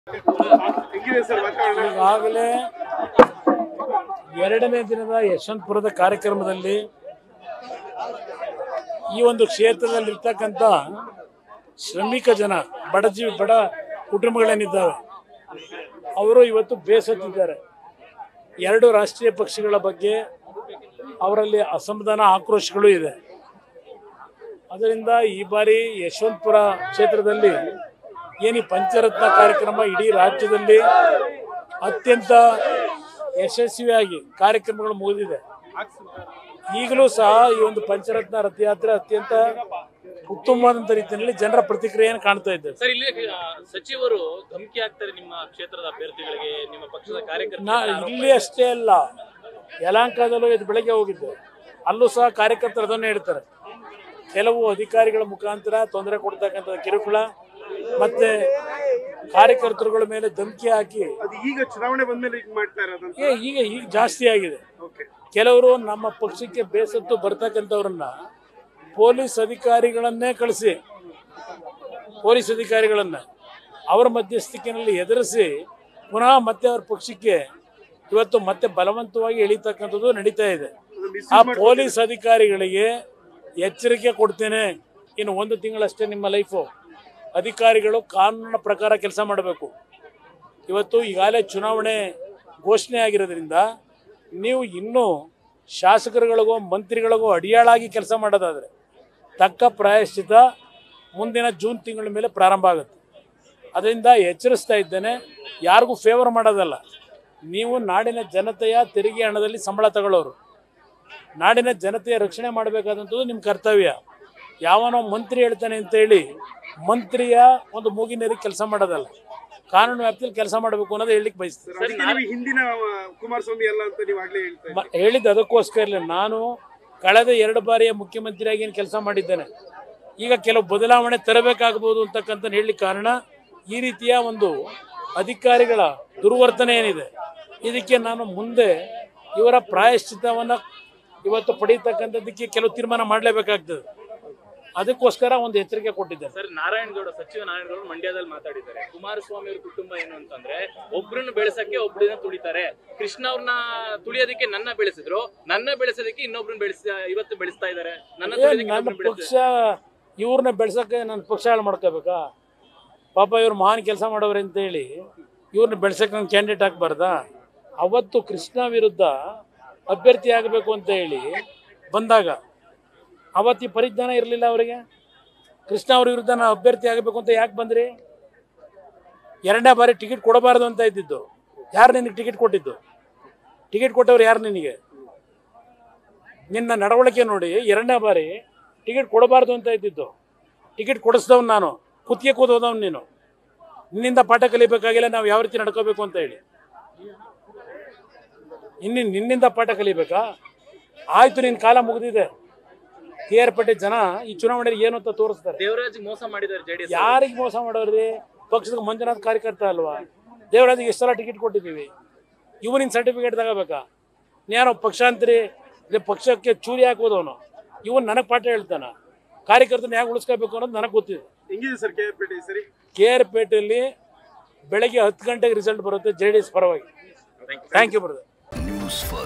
ಹೆಂಗಿದೆ ಸರ್ ವಾತಾವರಣ ಈಗಾಗಲೇ ಎರಡನೇ ದಿನದ ಯಶವಂತಪುರದ ಕಾರ್ಯಕ್ರಮದಲ್ಲಿ ಈ ಒಂದು ಕ್ಷೇತ್ರದಲ್ಲಿರ್ತಕ್ಕಂಥ ಶ್ರಮಿಕ ಜನ ಬಡ ಜೀವಿ ಬಡ ಕುಟುಂಬಗಳೇನಿದ್ದಾವೆ ಅವರು ಇವತ್ತು ಬೇಸತ್ತಿದ್ದಾರೆ ಎರಡು ರಾಷ್ಟ್ರೀಯ ಪಕ್ಷಗಳ ಬಗ್ಗೆ ಅವರಲ್ಲಿ ಅಸಮಾಧಾನ ಆಕ್ರೋಶಗಳು ಇದೆ ಅದರಿಂದ ಈ ಬಾರಿ ಯಶವಂತಪುರ ಕ್ಷೇತ್ರದಲ್ಲಿ ಏನು ಈ ಪಂಚರತ್ನ ಕಾರ್ಯಕ್ರಮ ಇಡೀ ರಾಜ್ಯದಲ್ಲಿ ಅತ್ಯಂತ ಯಶಸ್ವಿಯಾಗಿ ಕಾರ್ಯಕ್ರಮಗಳು ಮುಗಿದಿದೆ ಈಗಲೂ ಸಹ ಈ ಒಂದು ಪಂಚರತ್ನ ರಥಯಾತ್ರೆ ಅತ್ಯಂತ ಉತ್ತಮವಾದಂಥ ರೀತಿಯಲ್ಲಿ ಜನರ ಪ್ರತಿಕ್ರಿಯೆಯನ್ನು ಕಾಣ್ತಾ ಇದ್ದೇವೆ ಸರ್ ಇಲ್ಲಿ ಆ, ಸಚಿವರು ಧಮಕಿ ಹಾಕ್ತಾರೆ ನಿಮ್ಮ ಕ್ಷೇತ್ರದ ಅಭ್ಯರ್ಥಿಗಳಿಗೆ ನಿಮ್ಮ ಪಕ್ಷದ ನಾ ಕಾರ್ಯಕರ್ತರಿಗೆ ಇಲ್ಲಿ ಅಷ್ಟೇ ಅಲ್ಲ ಯಲಾಂಕದಲ್ಲೂ ಇದು ಬೆಳಗ್ಗೆ ಹೋಗಿದ್ದೆ ಅಲ್ಲೂ ಸಹ ಕಾರ್ಯಕರ್ತರು ಅದನ್ನೇ ಹೇಳ್ತಾರೆ ಕೆಲವು ಅಧಿಕಾರಿಗಳ ಮುಖಾಂತರ ತೊಂದರೆ ಕೊಡ್ತಕ್ಕಂಥ ಕಿರುಕುಳ ಮತ್ತೆ ಕಾರ್ಯಕರ್ತರುಗಳ ಮೇಲೆ ಧಮಕಿ ಹಾಕಿ ಅದು ಈಗ ಚುನಾವಣೆ ಬಂದ್ಮೇಲೆ ಈಗ ಮಾಡ್ತಾ ಇರೋದಂತ ಏ, ಈಗ ಈಗ ಜಾಸ್ತಿ ಆಗಿದೆ ಓಕೆ ಕೆಲವರು ನಮ್ಮ ಪಕ್ಷಕ್ಕೆ ಬೇಸತ್ತು ಬರ್ತಕ್ಕಂಥವ್ರನ್ನ ಪೊಲೀಸ್ ಅಧಿಕಾರಿಗಳನ್ನೇ ಕಳಿಸಿ ಪೊಲೀಸ್ ಅಧಿಕಾರಿಗಳನ್ನ ಅವರ ಮಧ್ಯಸ್ಥಿಕೆಯಲ್ಲಿ ಎದುರಿಸಿ ಪುನಃ ಮತ್ತೆ ಅವ್ರ ಪಕ್ಷಕ್ಕೆ ಇವತ್ತು ಮತ್ತೆ ಬಲವಂತವಾಗಿ ಎಳಿತಕ್ಕಂಥದ್ದು ನಡೀತಾ ಇದೆ ಆ ಪೊಲೀಸ್ ಅಧಿಕಾರಿಗಳಿಗೆ ಎಚ್ಚರಿಕೆ ಕೊಡ್ತೇನೆ ಇನ್ನು ಒಂದು ತಿಂಗಳಷ್ಟೇ ನಿಮ್ಮ ಲೈಫು ಅಧಿಕಾರಿಗಳು ಕಾನೂನಿನ ಪ್ರಕಾರ ಕೆಲಸ ಮಾಡಬೇಕು ಇವತ್ತು ಈಗಾಗಲೇ ಚುನಾವಣೆ ಘೋಷಣೆ ಆಗಿರೋದ್ರಿಂದ ನೀವು ಇನ್ನೂ ಶಾಸಕರುಗಳಿಗೋ ಮಂತ್ರಿಗಳಿಗೋ ಅಡಿಯಾಳಾಗಿ ಕೆಲಸ ಮಾಡೋದಾದರೆ ತಕ್ಕ ಪ್ರಾಯಶ್ಚಿತ ಮುಂದಿನ ಜೂನ್ ತಿಂಗಳ ಮೇಲೆ ಪ್ರಾರಂಭ ಆಗುತ್ತೆ ಅದರಿಂದ ಎಚ್ಚರಿಸ್ತಾ ಇದ್ದೇನೆ ಯಾರಿಗೂ ಫೇವರ್ ಮಾಡೋದಲ್ಲ ನೀವು ನಾಡಿನ ಜನತೆಯ ತೆರಿಗೆ ಹಣದಲ್ಲಿ ಸಂಬಳ ತಗೊಳ್ಳೋರು ನಾಡಿನ ಜನತೆಯ ರಕ್ಷಣೆ ಮಾಡಬೇಕಾದಂಥದ್ದು ನಿಮ್ಮ ಕರ್ತವ್ಯ ಯಾವನೋ ಮಂತ್ರಿ ಹೇಳ್ತಾನೆ ಅಂತೇಳಿ ಮಂತ್ರಿಯ ಒಂದು ಮೂಗಿನೇರಿಗೆ ಕೆಲಸ ಮಾಡೋದಲ್ಲ ಕಾನೂನು ವ್ಯಾಪ್ತಿಯಲ್ಲಿ ಕೆಲಸ ಮಾಡಬೇಕು ಅನ್ನೋದು ಹೇಳಲಿಕ್ಕೆ ಬಯಸ್ತೀನಿ ಸರ್, ಅದಕ್ಕೆ ನೀವು ಹಿಂದಿನ ಆ, ಕುಮಾರಸ್ವಾಮಿ ಅಲ್ಲ ಅಂತ ನೀವು ಆಗ್ಲೇ ಹೇಳ್ತಾ ಇದ್ದೀರಿ. ಮ- ಹೇಳಿದ್ದು ಅದಕ್ಕೋಸ್ಕರ ಇಲ್ಲ ನಾನು ಕಳೆದ ಎರಡು ಬಾರಿಯ ಮುಖ್ಯಮಂತ್ರಿಯಾಗಿ ಏನು ಕೆಲಸ ಮಾಡಿದ್ದೇನೆ ಈಗ ಕೆಲವು ಬದಲಾವಣೆ ತರಬೇಕಾಗಬಹುದು ಅಂತಕ್ಕಂಥ ಹೇಳಲಿಕ್ಕೆ ಕಾರಣ ಈ ರೀತಿಯ ಒಂದು ಅಧಿಕಾರಿಗಳ ದುರ್ವರ್ತನೆ ಏನಿದೆ ಇದಕ್ಕೆ ನಾನು ಮುಂದೆ ಇವರ ಪ್ರಾಯಶ್ಚಿತ್ತವನ್ನು ಇವತ್ತು ಪಡೀತಕ್ಕಂಥದ್ದಕ್ಕೆ ಕೆಲವು ತೀರ್ಮಾನ ಮಾಡಲೇಬೇಕಾಗ್ತದೆ ಅದಕ್ಕೋಸ್ಕರ ಒಂದು ಎಚ್ಚರಿಕೆ ಕೊಟ್ಟಿದ್ದೇನೆ ಸರ್ ನಾರಾಯಣಗೌಡ ಸಚಿವ ನಾರಾಯಣಗೌಡ ಮಂಡ್ಯದಲ್ಲಿ ಮಾತಾಡಿದ್ದಾರೆ ಕುಮಾರಸ್ವಾಮಿ ಅವ್ರ ಕುಟುಂಬ ಏನು ಅಂತಂದ್ರೆ ಒಬ್ರನ್ನ ಬೆಳೆಸಕ್ಕೆ ಒಬ್ರನ್ನ ತುಳಿತಾರೆ ಕೃಷ್ಣ ಅವ್ರನ್ನ ತುಳಿಯೋದಕ್ಕೆ ನನ್ನ ಬೆಳೆಸಿದ್ರು ನನ್ನ ಬೆಳೆಸೋದಕ್ಕೆ ಇನ್ನೊಬ್ರನ್ನ ಬೆಳೆಸ ಇವತ್ತು ಬೆಳೆಸ್ತಾ ಇದ್ದಾರೆ ನನ್ನ ಏನ್ ತುಳಿಯೋದಕ್ಕೆ ನನ್ನ ಇನ್ನೊಬ್ರನ್ನ ಪಕ್ಷ ಇವ್ರನ್ನ ಬೆಳ್ಸಕ್ಕೆ ನನ್ನ ಪಕ್ಷ ಹಾಳು ಮಾಡ್ಕೋಬೇಕಾ ಪಾಪ ಇವ್ರು ಮಹಾನ್ ಕೆಲಸ ಮಾಡೋರು ಅಂತೇಳಿ ಇವ್ರನ್ನ ಬೆಳ್ಸಕ್ಕೆ ನಾನು ಕ್ಯಾಂಡಿಡೇಟ್ ಹಾಕ್ಬಾರ್ದಾ ಅವತ್ತು ಕೃಷ್ಣ ವಿರುದ್ಧ ಅಭ್ಯರ್ಥಿ ಆಗಬೇಕು ಅಂತ ಹೇಳಿ ಬಂದಾಗ ಅವತ್ತು ಈ ಪರಿಜ್ಞಾನ ಇರಲಿಲ್ಲ ಅವರಿಗೆ ಕೃಷ್ಣ ಅವ್ರ ವಿರುದ್ಧ ನಾನು ಅಭ್ಯರ್ಥಿ ಆಗಬೇಕು ಅಂತ ಯಾಕೆ ಬಂದ್ರಿ ಎರಡನೇ ಬಾರಿ ಟಿಕೆಟ್ ಕೊಡಬಾರ್ದು ಅಂತ ಇದ್ದಿದ್ದು ಯಾರು ನಿನಗೆ ಟಿಕೆಟ್ ಕೊಟ್ಟಿದ್ದು ಟಿಕೆಟ್ ಕೊಟ್ಟವ್ರು ಯಾರು ನಿನಗೆ ನಿನ್ನ ನಡವಳಿಕೆ ನೋಡಿ ಎರಡನೇ ಬಾರಿ ಟಿಕೆಟ್ ಕೊಡಬಾರ್ದು ಅಂತ ಇದ್ದಿದ್ದು ಟಿಕೆಟ್ ಕೊಡಿಸ್ದವ್ನು ನಾನು ಕುತ್ತಿಗೆ ಕೂದೋದವ್ನು ನೀನು ನಿನ್ನಿಂದ ಪಾಠ ಕಲಿಬೇಕಾಗಿಲ್ಲ ನಾವು ಯಾವ ರೀತಿ ನಡ್ಕೋಬೇಕು ಅಂತ ಹೇಳಿ ಇನ್ನು ನಿನ್ನಿಂದ ಪಾಠ ಕಲಿಬೇಕಾ ಆಯ್ತು ನಿನ್ನ ಕಾಲ ಮುಗಿದಿದೆ ಕೆ ಆರ್ ಪೇಟೆ ಜನ ಈ ಚುನಾವಣೆಯಲ್ಲಿ ಏನು ಅಂತ ತೋರಿಸ್ತಾರೆ ದೇವರಾಜ್ ಮೋಸ ಮಾಡಿದ್ದಾರೆ ಜೆಡಿಎಸ್ ಯಾರಿಗೆ ಮೋಸ ಮಾಡೋರಿ ಪಕ್ಷದ ಮಂಜುನಾಥ್ ಕಾರ್ಯಕರ್ತ ಅಲ್ವಾ ದೇವರಾಜಿಗೆ ಎಷ್ಟು ಸಲ ಟಿಕೆಟ್ ಕೊಟ್ಟಿದ್ದೀವಿ ಇವನಿನ ಸರ್ಟಿಫಿಕೇಟ್ ತಗೋಬೇಕಾ ನೀನು ಪಕ್ಷಾಂತರಿ ಇಲ್ಲ ಪಕ್ಷಕ್ಕೆ ಚೂರಿ ಹಾಕ್ಬೋದು ಅವನು ಇವನು ನನಗೆ ಪಾಠ ಹೇಳ್ತಾನ ಕಾರ್ಯಕರ್ತನ ಹೇಗೆ ಉಳಿಸ್ಕೋಬೇಕು ಅನ್ನೋದು ನನಗೆ ಗೊತ್ತಿದೆ ಹೆಂಗಿದೆ ಸರ್ ಕೆ ಆರ್ ಪೇಟೆ ಈ ಸರಿ ಕೆ ಆರ್ ಪೇಟೆಯಲ್ಲಿ ಬೆಳಗ್ಗೆ ಹತ್ತು ಗಂಟೆಗೆ ರಿಸಲ್ಟ್ ಬರುತ್ತೆ ಜೆ ಡಿ ಎಸ್ ಪರವಾಗಿ thank you brother news first